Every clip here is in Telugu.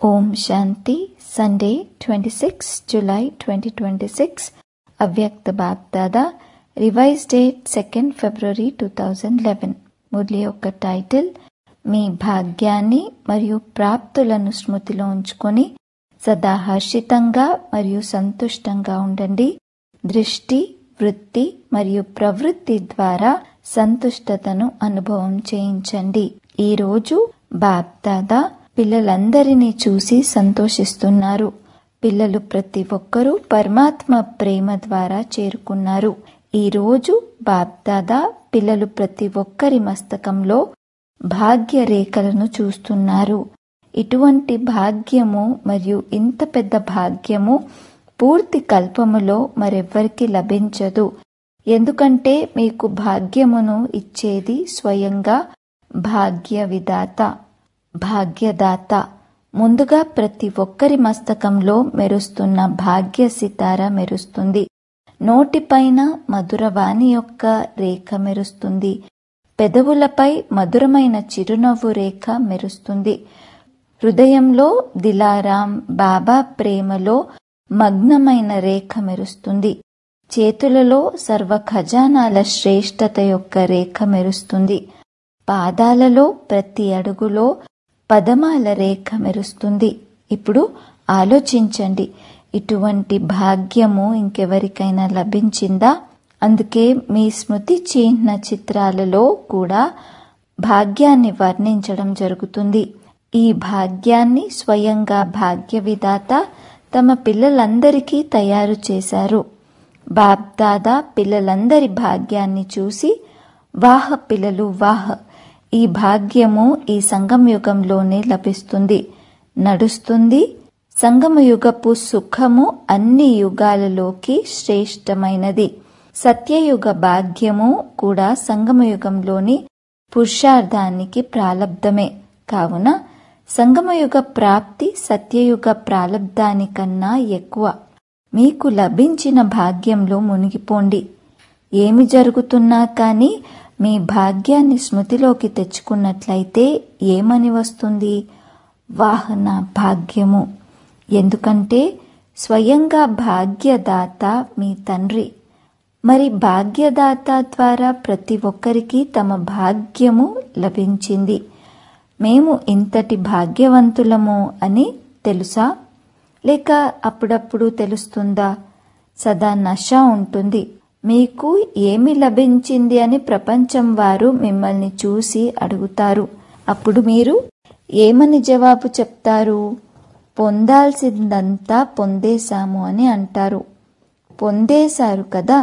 ఓం శాంతి Sunday twenty six July twenty twenty six అవ్యక్త BapDada revise date second February two thousand eleven మురళి యొక్క టైటిల్ మీ భాగ్యాన్ని మరియు ప్రాప్తులను స్మృతిలో ఉంచుకొని సదా హర్షితంగా మరియు సంతుష్టంగా ఉండండి దృష్టి వృత్తి మరియు ప్రవృత్తి ద్వారా సంతుష్టతను అనుభవం చేయించండి ఈరోజు బాప్దాదా పిల్లలందరినీ చూసి సంతోషిస్తున్నారు పిల్లలు ప్రతి ఒక్కరూ పరమాత్మ ప్రేమ ద్వారా చేరుకున్నారు ఈరోజు బాప్దాదా పిల్లలు ప్రతి ఒక్కరి మస్తకంలో భాగ్య రేఖలను చూస్తున్నారు ఇటువంటి భాగ్యము మరియు ఇంత పెద్ద భాగ్యము పూర్తి కల్పములో మరెవ్వరికి లభించదు ఎందుకంటే మీకు భాగ్యమును ఇచ్చేది స్వయంగా భాగ్య విధాత భాగ్యదాత ముందుగా ప్రతి ఒక్కరి మస్తకంలో మెరుస్తున్న భాగ్య సితార మెరుస్తుంది నోటిపైన మధురవాణి యొక్క రేఖ మెరుస్తుంది పెదవులపై మధురమైన చిరునవ్వు రేఖ మెరుస్తుంది హృదయంలో దిలారాం బాబా ప్రేమలో మగ్నమైన రేఖ మెరుస్తుంది చేతులలో సర్వ ఖజానాల శ్రేష్టత యొక్క రేఖ మెరుస్తుంది పాదాలలో ప్రతి అడుగులో పదమాల రేఖ మెరుస్తుంది ఇప్పుడు ఆలోచించండి ఇటువంటి భాగ్యము ఇంకెవరికైనా లభించిందా అందుకే మీ స్మృతి చిహ్న చిత్రాలలో కూడా భాగ్యాన్ని వర్ణించడం జరుగుతుంది ఈ భాగ్యాన్ని స్వయంగా భాగ్య విధాత తమ పిల్లలందరికీ తయారు చేశారు బాబ్దాదా పిల్లలందరి భాగ్యాన్ని చూసి వాహ పిల్లలు వాహ ఈ భాగ్యము ఈ సంగమయుగంలోనే లభిస్తుంది నడుస్తుంది సంగమయుగపు సుఖము అన్ని యుగాలలోకి శ్రేష్టమైనది సత్యయుగ భాగ్యము కూడా సంగమయుగంలోని పురుషార్థానికి ప్రాలబ్ధమే కావున సంగమయుగ ప్రాప్తి సత్యయుగ ప్రాలబ్ధానికన్నా ఎక్కువ మీకు లభించిన భాగ్యంలో మునిగిపోండి ఏమి జరుగుతున్నా కానీ మీ భాగ్యాన్ని స్మృతిలోకి తెచ్చుకున్నట్లయితే ఏమని వస్తుంది వాహన భాగ్యము ఎందుకంటే స్వయంగా భాగ్యదాత మీ తండ్రి మరి భాగ్యదాత ద్వారా ప్రతి ఒక్కరికి తమ భాగ్యము లభించింది మేము ఇంతటి భాగ్యవంతులము అని తెలుసా లేక అప్పుడప్పుడు తెలుస్తుందా సదా నష ఉంటుంది మీకు ఏమి లభించింది అని ప్రపంచం వారు మిమ్మల్ని చూసి అడుగుతారు అప్పుడు మీరు ఏమని జవాబు చెప్తారు పొందాల్సిందంతా పొందేశాము అని అంటారు పొందేశారు కదా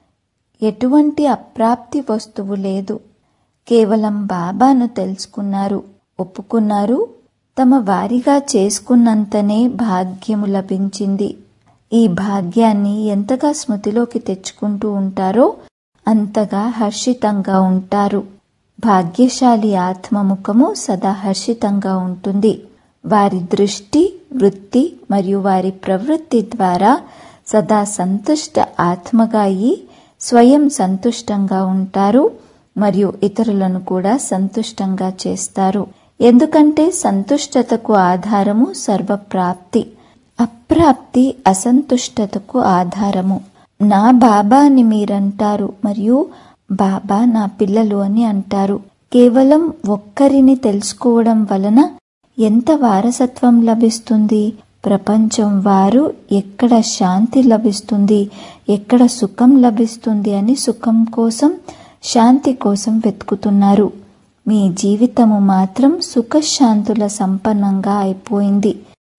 ఎటువంటి అప్రాప్తి వస్తువు లేదు కేవలం బాబాను తెలుసుకున్నారు ఒప్పుకున్నారు తమ వారిగా చేసుకున్నంతనే భాగ్యము లభించింది ఈ భాగ్యాన్ని ఎంతగా స్మృతిలోకి తెచ్చుకుంటూ ఉంటారో అంతగా హర్షితంగా ఉంటారు భాగ్యశాలి ఆత్మముఖము సదా హర్షితంగా ఉంటుంది వారి దృష్టి వృత్తి మరియు వారి ప్రవృత్తి ద్వారా సదా సంతుష్ట ఆత్మగా అయి స్వయం సంతుష్టంగా ఉంటారు మరియు ఇతరులను కూడా సంతుష్టంగా చేస్తారు ఎందుకంటే సంతుష్టతకు ఆధారము సర్వప్రాప్తి అప్రాప్తి అసంతుష్టతకు ఆధారము నా బాబా అని మీరంటారు మరియు బాబా నా పిల్లలు అని అంటారు కేవలం ఒక్కరిని తెలుసుకోవడం వలన ఎంత వారసత్వం లభిస్తుంది ప్రపంచం వారు ఎక్కడ శాంతి లభిస్తుంది ఎక్కడ సుఖం లభిస్తుంది అని సుఖం కోసం శాంతి కోసం వెతుకుతున్నారు మీ జీవితము మాత్రం సుఖశాంతుల సంపన్నంగా అయిపోయింది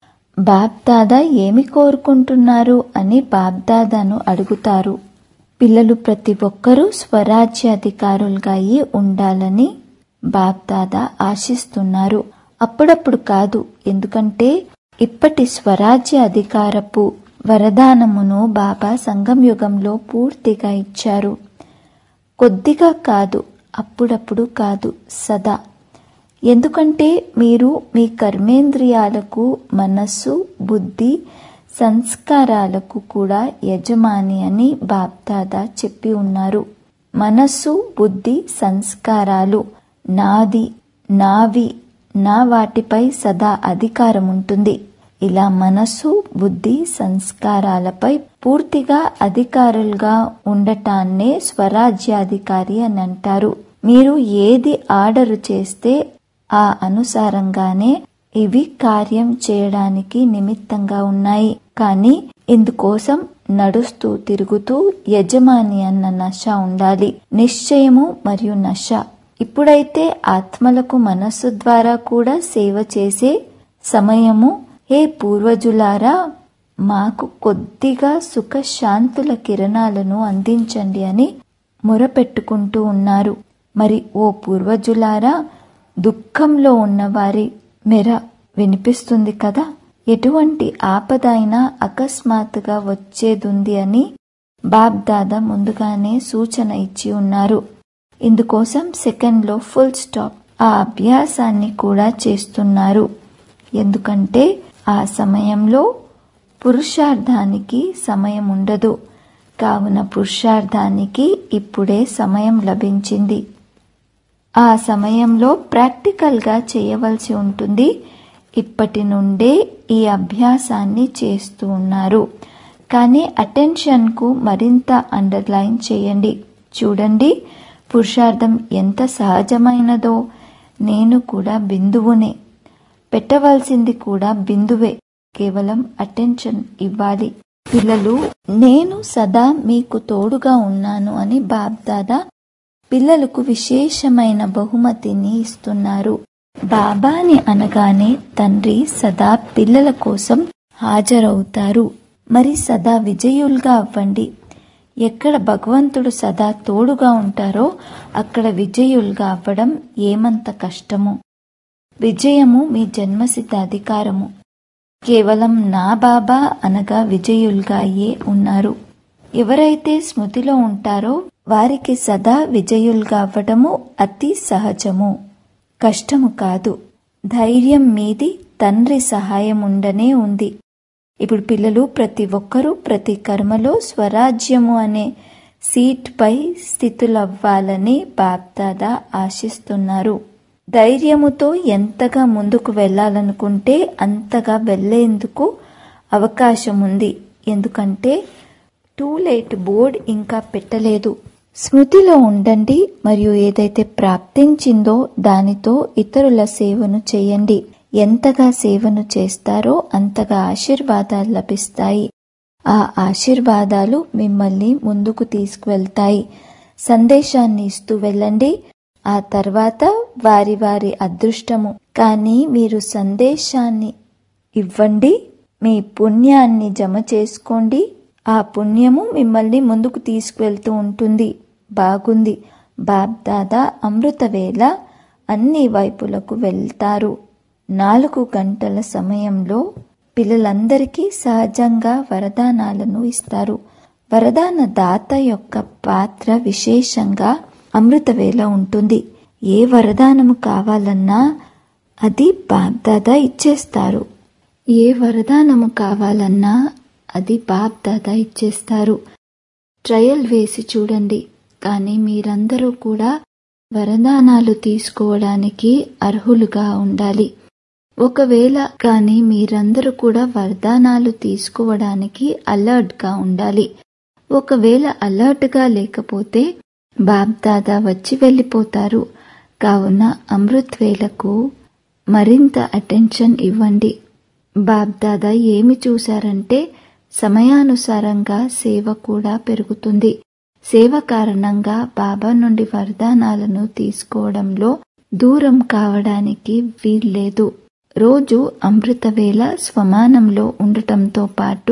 బాబ్దాదా ఏమి కోరుకుంటున్నారు అని బాబ్దాదాను అడుగుతారు పిల్లలు ప్రతి ఒక్కరూ స్వరాజ్యాధికారులుగా అయి ఉండాలని బాబ్దాదా ఆశిస్తున్నారు అప్పుడప్పుడు కాదు ఎందుకంటే ఇప్పటి స్వరాజ్య అధికారపు వరదానమును బాబా సంగం యుగంలో పూర్తిగా ఇచ్చారు కొద్దిగా కాదు అప్పుడప్పుడు కాదు సదా ఎందుకంటే మీరు మీ కర్మేంద్రియాలకు మనస్సు బుద్ధి సంస్కారాలకు కూడా యజమాని అని బాప్దాదా చెప్పి ఉన్నారు మనస్సు బుద్ధి సంస్కారాలు నాది నావి నా వాటిపై సదా అధికారం ఉంటుంది ఇలా మనస్సు బుద్ధి సంస్కారాలపై పూర్తిగా అధికారులుగా ఉండటాన్నే స్వరాజ్యాధికారి అని అంటారు మీరు ఏది ఆర్డర్ చేస్తే ఆ అనుసారంగానే ఇవి కార్యం చేయడానికి నిమిత్తంగా ఉన్నాయి కానీ ఇందుకోసం నడుస్తూ తిరుగుతూ యజమాని అన్న నశ ఉండాలి నిశ్చయము మరియు నశ ఇప్పుడైతే ఆత్మలకు మనస్సు ద్వారా కూడా సేవ చేసే సమయము హే పూర్వజులారా మాకు కొద్దిగా సుఖశాంతుల కిరణాలను అందించండి అని మొరపెట్టుకుంటూ ఉన్నారు మరి ఓ పూర్వజులారా దుఃఖంలో ఉన్నవారి మెర వినిపిస్తుంది కదా ఎటువంటి ఆపద అయినా అకస్మాత్తుగా వచ్చేదుంది అని బాబ్దాదా ముందుగానే సూచన ఇచ్చి ఉన్నారు ఇందుకోసం సెకండ్లో ఫుల్ స్టాప్ ఆ అభ్యాసాన్ని కూడా చేస్తున్నారు ఎందుకంటే ఆ సమయంలో పురుషార్థానికి సమయం ఉండదు కావున పురుషార్థానికి ఇప్పుడే సమయం లభించింది ఆ సమయంలో ప్రాక్టికల్గా చేయవలసి ఉంటుంది ఇప్పటి నుండే ఈ అభ్యాసాన్ని చేస్తూ ఉన్నారు కానీ అటెన్షన్కు మరింత అండర్లైన్ చేయండి చూడండి పురుషార్థం ఎంత సహజమైనదో నేను కూడా బిందువునే పెట్టవలసింది కూడా బిందువే కేవలం అటెన్షన్ ఇవ్వాలి పిల్లలు నేను సదా మీకు తోడుగా ఉన్నాను అని బాబ్దాదా పిల్లలకు విశేషమైన బహుమతిని ఇస్తున్నారు బాబాని అనగానే తండ్రి సదా పిల్లల కోసం హాజరవుతారు మరి సదా విజయులుగా అవ్వండి ఎక్కడ భగవంతుడు సదా తోడుగా ఉంటారో అక్కడ విజయులుగా అవ్వడం ఏమంత కష్టము విజయము మీ జన్మసిద్ధ అధికారము కేవలం నా బాబా అనగా విజయులుగా అయ్యే ఉన్నారు ఎవరైతే స్మృతిలో ఉంటారో వారికి సదా విజయులుగా అవ్వడము అతి సహజము కష్టము కాదు ధైర్యం మీది తండ్రి సహాయం ఉండనే ఉంది ఇప్పుడు పిల్లలు ప్రతి ఒక్కరూ ప్రతి కర్మలో స్వరాజ్యము అనే సీట్ పై స్థితులవ్వాలని బాప్దాదా ఆశిస్తున్నారు ధైర్యముతో ఎంతగా ముందుకు వెళ్ళాలనుకుంటే అంతగా వెళ్లేందుకు అవకాశం ఉంది ఎందుకంటే టూ లేట్ బోర్డ్ ఇంకా పెట్టలేదు స్మృతిలో ఉండండి మరియు ఏదైతే ప్రాప్తించిందో దానితో ఇతరుల సేవను చేయండి ఎంతగా సేవను చేస్తారో అంతగా ఆశీర్వాదాలు లభిస్తాయి ఆ ఆశీర్వాదాలు మిమ్మల్ని ముందుకు తీసుకువెళ్తాయి సందేశాన్ని ఇస్తూ వెళ్ళండి ఆ తర్వాత వారి వారి అదృష్టము కానీ మీరు సందేశాన్ని ఇవ్వండి మీ పుణ్యాన్ని జమ చేసుకోండి ఆ పుణ్యము మిమ్మల్ని ముందుకు తీసుకువెళ్తూ ఉంటుంది బాగుంది బాబ్దాదా అమృతవేళ అన్ని వైపులకు వెళ్తారు నాలుగు గంటల సమయంలో పిల్లలందరికీ సహజంగా వరదానాలను ఇస్తారు వరదాన దాత యొక్క పాత్ర విశేషంగా అమృతవేళ ఉంటుంది ఏ వరదానము కావాలన్నా అది బాబ్దాదా ఇచ్చేస్తారు ఏ వరదానము కావాలన్నా అది బాబ్దాదా ఇచ్చేస్తారు ట్రయల్ వేసి చూడండి కానీ మీరందరూ కూడా వరదానాలు తీసుకోవడానికి అర్హులుగా ఉండాలి ఒకవేళ కానీ మీరందరూ కూడా వరదానాలు తీసుకోవడానికి అలర్ట్గా ఉండాలి ఒకవేళ అలర్ట్గా లేకపోతే బాబ్దాదా వచ్చి వెళ్ళిపోతారు కావున అమృత్ వేలకు మరింత అటెన్షన్ ఇవ్వండి బాబ్దాదా ఏమి చూశారంటే సమయానుసారంగా సేవ కూడా పెరుగుతుంది సేవ కారణంగా బాబా నుండి వరదానాలను తీసుకోవడంలో దూరం కావడానికి వీల్లేదు రోజు అమృతవేళ స్వమానంలో ఉండటంతో పాటు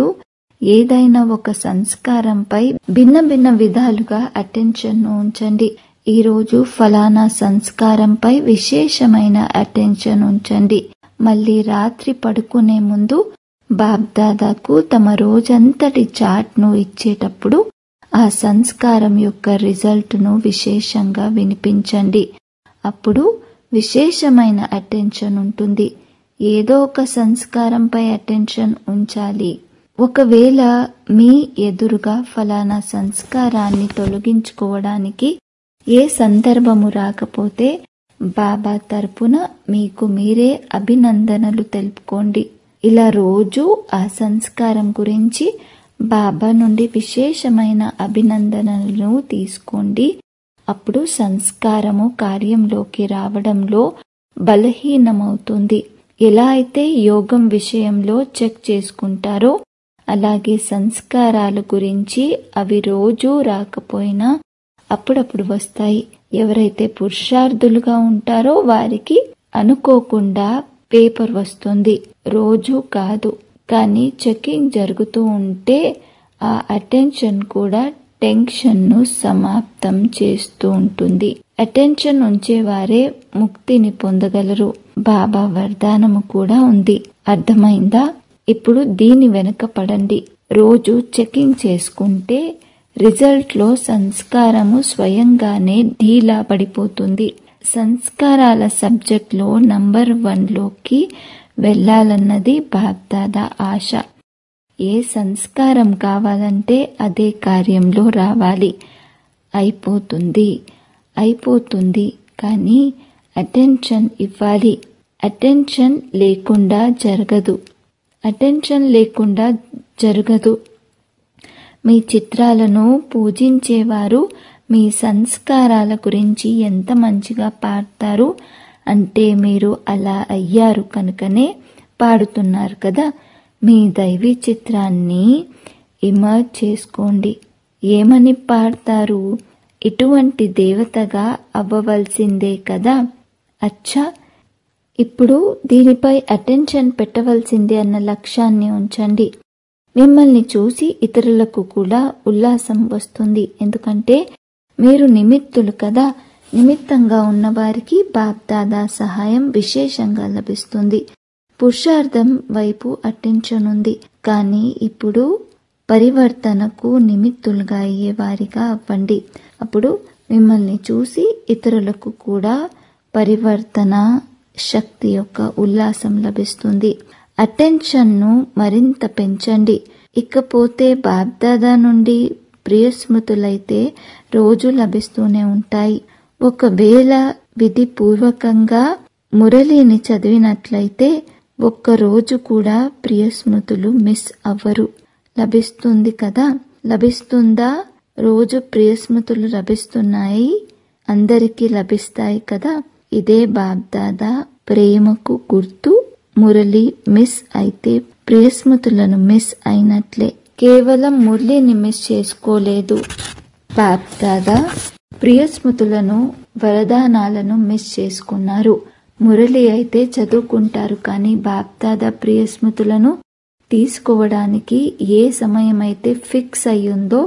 ఏదైనా ఒక సంస్కారంపై భిన్న భిన్న విధాలుగా అటెన్షన్ ఉంచండి ఈ రోజు ఫలానా సంస్కారంపై విశేషమైన అటెన్షన్ ఉంచండి మళ్ళీ రాత్రి పడుకునే ముందు బాబ్దాదాకు తమ రోజంతటి చాట్ను ఇచ్చేటప్పుడు ఆ సంస్కారం యొక్క రిజల్ట్ను విశేషంగా వినిపించండి అప్పుడు విశేషమైన అటెన్షన్ ఉంటుంది ఏదో ఒక సంస్కారంపై అటెన్షన్ ఉంచాలి ఒకవేళ మీ ఎదురుగా ఫలానా సంస్కారాన్ని తొలగించుకోవడానికి ఏ సందర్భము రాకపోతే బాబా తరపున మీకు మీరే అభినందనలు తెలుపుకోండి ఇలా రోజు ఆ సంస్కారం గురించి బాబా నుండి విశేషమైన అభినందనలను తీసుకోండి అప్పుడు సంస్కారము కార్యంలోకి రావడంలో బలహీనమవుతుంది ఎలా అయితే యోగం విషయంలో చెక్ చేసుకుంటారో అలాగే సంస్కారాల గురించి అవి రోజూ రాకపోయినా అప్పుడప్పుడు వస్తాయి ఎవరైతే పురుషార్థులుగా ఉంటారో వారికి అనుకోకుండా పేపర్ వస్తుంది రోజు కాదు కానీ చెకింగ్ జరుగుతూ ఉంటే ఆ అటెన్షన్ కూడా టెన్షన్ ను సమాప్తం చేస్తూ ఉంటుంది అటెన్షన్ ఉంచేవారే ముక్తిని పొందగలరు బాబా వరదానము కూడా ఉంది అర్థమైందా ఇప్పుడు దీని వెనుక పడండి రోజు చెకింగ్ చేసుకుంటే రిజల్ట్ లో సంస్కారము స్వయంగానే ఢీలా పడిపోతుంది సంస్కారాల సబ్జెక్ట్ లో నంబర్ వన్ లోకి వెళ్లాలన్నది బాగ్దాదా ఆశ ఏ సంస్కారం కావాలంటే అదే కార్యంలో రావాలి అయిపోతుంది అయిపోతుంది కానీ అటెన్షన్ ఇవ్వాలి అటెన్షన్ లేకుండా జరగదు అటెన్షన్ లేకుండా జరగదు మీ చిత్రాలను పూజించేవారు మీ సంస్కారాల గురించి ఎంత మంచిగా పాడతారు అంటే మీరు అలా అయ్యారు కనుకనే పాడుతున్నారు కదా మీ దైవీ చిత్రాన్ని ఇమర్జ్ చేసుకోండి ఏమని పాడతారు ఇటువంటి దేవతగా అవ్వవలసిందే కదా అచ్చా ఇప్పుడు దీనిపై అటెన్షన్ పెట్టవలసిందే అన్న లక్ష్యాన్ని ఉంచండి మిమ్మల్ని చూసి ఇతరులకు కూడా ఉల్లాసం వస్తుంది ఎందుకంటే మీరు నిమిత్తులు కదా నిమిత్తంగా ఉన్నవారికి బాప్దాదా సహాయం విశేషంగా లభిస్తుంది పురుషార్థం వైపు అటెన్షన్ ఉంది కానీ ఇప్పుడు పరివర్తనకు నిమిత్తులుగా అయ్యేవారిగా అవ్వండి అప్పుడు మిమ్మల్ని చూసి ఇతరులకు కూడా పరివర్తన శక్తి యొక్క ఉల్లాసం లభిస్తుంది అటెన్షన్ను మరింత పెంచండి ఇకపోతే బాబ్దాదా నుండి ప్రియస్మృతులైతే రోజు లభిస్తూనే ఉంటాయి ఒకవేళ విధిపూర్వకంగా మురళిని చదివినట్లయితే ఒక్క రోజు కూడా ప్రియస్మృతులు మిస్ అవ్వరు లభిస్తుంది కదా లభిస్తుందా రోజు ప్రియస్మృతులు లభిస్తున్నాయి అందరికీ లభిస్తాయి కదా ఇదే బాబ్దాదా ప్రేమకు గుర్తు మురళి మిస్ అయితే ప్రియస్మృతులను మిస్ అయినట్లే కేవలం మురళిని మిస్ చేసుకోలేదు బాబ్దాదా ప్రియస్మృతులను వరదానాలను మిస్ చేసుకున్నారు మురళి అయితే చదువుకుంటారు కానీ బాప్దాదా ప్రియస్మృతులను తీసుకోవడానికి ఏ సమయమైతే ఫిక్స్ అయ్యిందో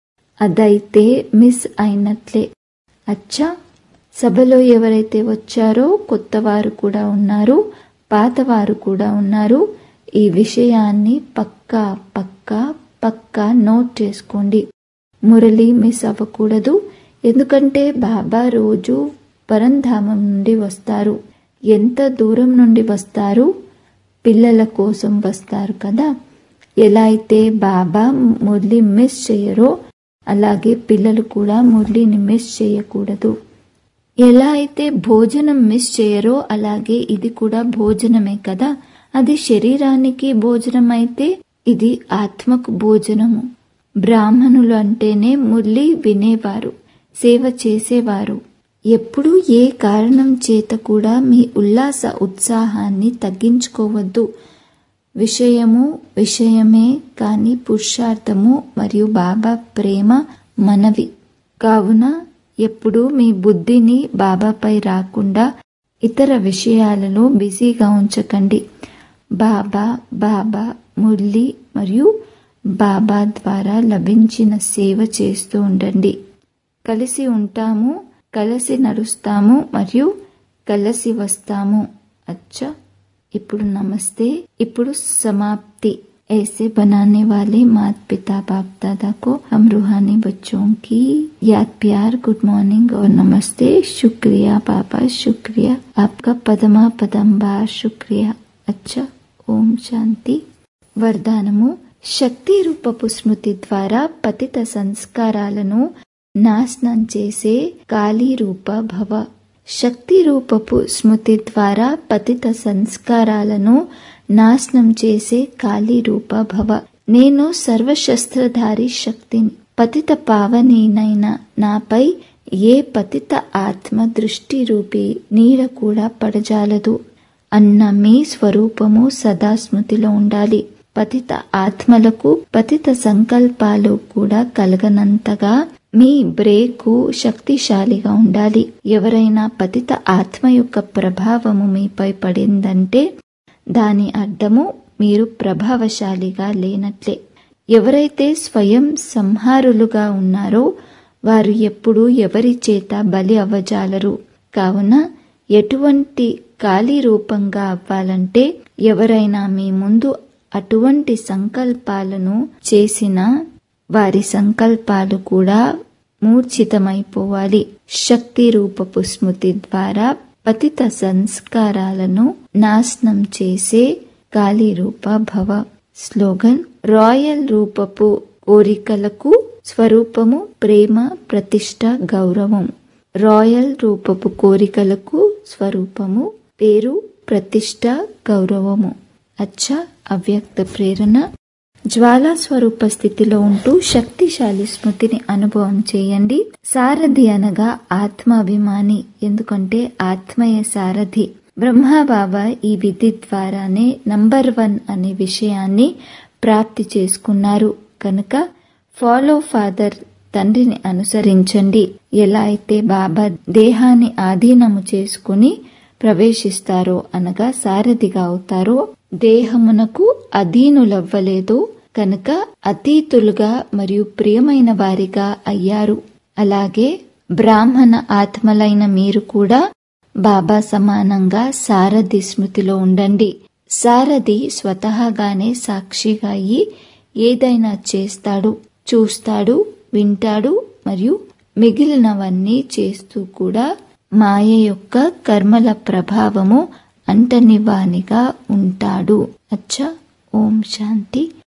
అదైతే మిస్ అయినట్లే అచ్చా సభలో ఎవరైతే వచ్చారో కొత్తవారు కూడా ఉన్నారు పాతవారు కూడా ఉన్నారు ఈ విషయాన్ని పక్కా పక్కా పక్కా నోట్ చేసుకోండి మురళి మిస్ అవ్వకూడదు ఎందుకంటే బాబా రోజు పరంధామం నుండి వస్తారు ఎంత దూరం నుండి వస్తారు పిల్లల కోసం వస్తారు కదా ఎలా అయితే బాబా మురళి మిస్ చేయరో అలాగే పిల్లలు కూడా మురళిని మిస్ చేయకూడదు ఎలా అయితే భోజనం మిస్ చేయరో అలాగే ఇది కూడా భోజనమే కదా అది శరీరానికి భోజనం అయితే ఇది ఆత్మకు భోజనము బ్రాహ్మణులు అంటేనే మురళి వినేవారు సేవ చేసేవారు ఎప్పుడు ఏ కారణం చేత కూడా మీ ఉల్లాస ఉత్సాహాన్ని తగ్గించుకోవద్దు విషయము విషయమే కాని పురుషార్థము మరియు బాబా ప్రేమ మనవి కావున ఎప్పుడు మీ బుద్ధిని బాబాపై రాకుండా ఇతర విషయాలలో బిజీగా ఉంచకండి బాబా బాబా మురళి మరియు బాబా ద్వారా లభించిన సేవ చేస్తూ ఉండండి కలిసి ఉంటాము కలిసి నడుస్తాము మరియు కలిసి వస్తాము అచ్చా ఇప్పుడు నమస్తే ఇప్పుడు समाप्ति ऐसे बनाने वाले मात पिता बाप दादा को हम रूहानी बच्चों की याद प्यार गुड मॉर्निंग और नमस्ते शुक्रिया पापा शुक्रिया आपका पदमा पदंबार शुक्रिया अच्छा ఓం శాంతి వరదానము శక్తి రూపపు స్మృతి ద్వారా పతిత సంస్కారాలను నాశనం చేసే కాళీ రూప భవ శక్తి రూపపు స్మృతి ద్వారా పతిత సంస్కారాలను నాశనం చేసే కాళీ రూప భవ నేను సర్వశస్త్రధారి శక్తిని పతిత పావనీనైన నాపై ఏ పతిత ఆత్మ దృష్టి రూపి నీడ కూడా పడజాలదు అన్న మీ స్వరూపము సదా స్మృతిలో ఉండాలి పతిత ఆత్మలకు పతిత సంకల్పాలు కూడా కలగనంతగా మీ బ్రేకు శక్తిశాలిగా ఉండాలి ఎవరైనా పతిత ఆత్మ యొక్క ప్రభావము మీపై పడిందంటే దాని అర్థము మీరు ప్రభావశాలిగా లేనట్లే ఎవరైతే స్వయం సంహారులుగా ఉన్నారో వారు ఎప్పుడూ ఎవరి చేత బలి అవ్వజాలరు కావున ఎటువంటి ఖాళీ రూపంగా అవ్వాలంటే ఎవరైనా మీ ముందు అటువంటి సంకల్పాలను చేసిన వారి సంకల్పాలు కూడా మూర్ఛితమైపోవాలి శక్తి రూపపు స్మృతి ద్వారా పతిత సంస్కారాలను నాశనం చేసే కాళీ రూప భవ స్లోగన్ రాయల్ రూపపు కోరికలకు స్వరూపము ప్రేమ ప్రతిష్ట గౌరవం రాయల్ రూపపు కోరికలకు స్వరూపము పేరు ప్రతిష్ట గౌరవము అచ్చా అవ్యక్త ప్రేరణ జ్వాలా స్వరూప స్థితిలో ఉంటూ శక్తిశాలి స్మృతిని అనుభవం చేయండి సారథి అనగా ఆత్మాభిమాని ఎందుకంటే ఆత్మయ సారథి బ్రహ్మబాబా ఈ విధి ద్వారానే నంబర్ వన్ అనే విషయాన్ని ప్రాప్తి చేసుకున్నారు కనుక ఫాలో ఫాదర్ తండ్రిని అనుసరించండి ఎలా అయితే బాబా దేహాన్ని ఆధీనము చేసుకుని ప్రవేశిస్తారో అనగా సారథిగా అవుతారో దేహమునకు అధీనులవ్వలేదు కనుక అతీతులుగా మరియు ప్రియమైన వారిగా అయ్యారు అలాగే బ్రాహ్మణ ఆత్మలైన మీరు కూడా బాబా సమానంగా సారథి స్మృతిలో ఉండండి సారథి స్వతహాగానే సాక్షిగా అయ్యి ఏదైనా చేస్తాడు చూస్తాడు వింటాడు మరియు మిగిలినవన్నీ చేస్తూ కూడా మాయ యొక్క కర్మల ప్రభావము అంటనివానిగా ఉంటాడు అచ్చా ఓం శాంతి